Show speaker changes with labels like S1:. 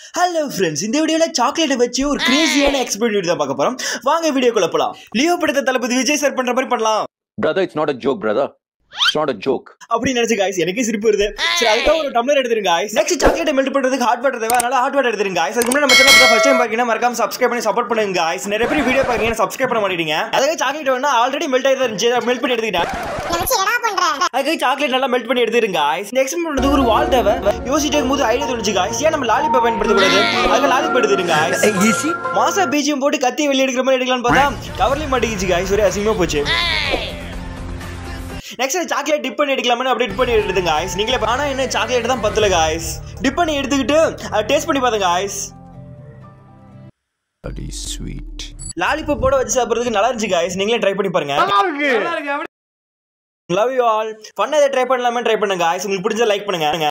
S1: Hello friends இந்த வீடியோல சாக்லேட்டை வச்சு ஒரு கிரேசியான எக்ஸ்பெரிமெண்ட் தான் பார்க்க போறோம் வாங்க வீடியோக்குள்ள போலாம் லியோ படத்தை தளபதி விஜய் சார் பண்ற மாதிரி பண்ணலாம்
S2: Brother, it's not a joke, brother. It's not a joke.
S1: அப்படின்னு நினைச்சு காய்ஸ் எனக்கே சிரிப்பு வருது சரி அதுக்காக ஒரு டம்ளர் எடுத்துருங்க காய்ஸ் நெக்ஸ்ட் சாக்லேட் மெல்ட் பண்றதுக்கு ஹாட் வாட்டர் தேவை அதனால ஹாட் வாட்டர் எடுத்துருங்க காய்ஸ் அதுக்கு முன்னாடி நம்ம சேனல் ஃபர்ஸ்ட் டைம் பாத்தீங்கன்னா மறக்காம சப்ஸ்கிரைப் பண்ணி சப்போர்ட் பண்ணுங்க காய்ஸ் நிறைய பேர் வீடியோ பாக்கீங்கன்னா சப்ஸ்கிரைப் பண்ண மாட்டீங்க அதுக்கு சாக்லேட் வேணா ஆல்ரெடி மெல்ட் ஆகி இருந்துச்சு மெல்ட் பண்ணி எடுத்துக்கிட்டேன்
S3: நினைச்சு என்னடா பண்ற
S1: அதுக்கு சாக்லேட் நல்லா மெல்ட் பண்ணி எடுத்துருங்க காய்ஸ் நெக்ஸ்ட் பண்ணுறது ஒரு வால் தேவை யோசிச்சுட்டு இருக்கும்போது ஐடியா தோணுச்சு காய்ஸ் ஏன் நம்ம லாலிபாப் பயன்படுத்த கூடாது அதுக்கு லாலிபாப் எடுத்துருங்க காய்ஸ் மாசா பீஜியம் போட்டு கத்தி வெளியே எடுக்கிற மாதிரி எடுக்கலாம்னு பார்த்தா கவர்லையும் மாட்டேங்குச்சு காய்ஸ் ஒரே அசிங்கமா போச்சு நெக்ஸ்ட் சாக்லேட் டிப் பண்ணி எடுக்கலாம்னு அப்படியே டிப் பண்ணி எடுத்துங்க காய்ஸ் நீங்களே ஆனா என்ன சாக்லேட் தான் பத்தல காய்ஸ் டிப் பண்ணி எடுத்துக்கிட்டு டேஸ்ட் பண்ணி பாருங்க காய்ஸ்
S4: Very sweet.
S1: லாலிபாப் போட வச்சு சாப்பிடுறதுக்கு நல்லா இருந்துச்சு காய்ஸ் நீங்களே ட்ரை பண்ணி பாருங்க லவ் யூ ஆல் ஃபன் இதை ட்ரை பண்ணலாமே ட்ரை பண்ணுங்க காய்ஸ் உங்களுக்கு பிடிச்ச லைக் பண்ணுங்க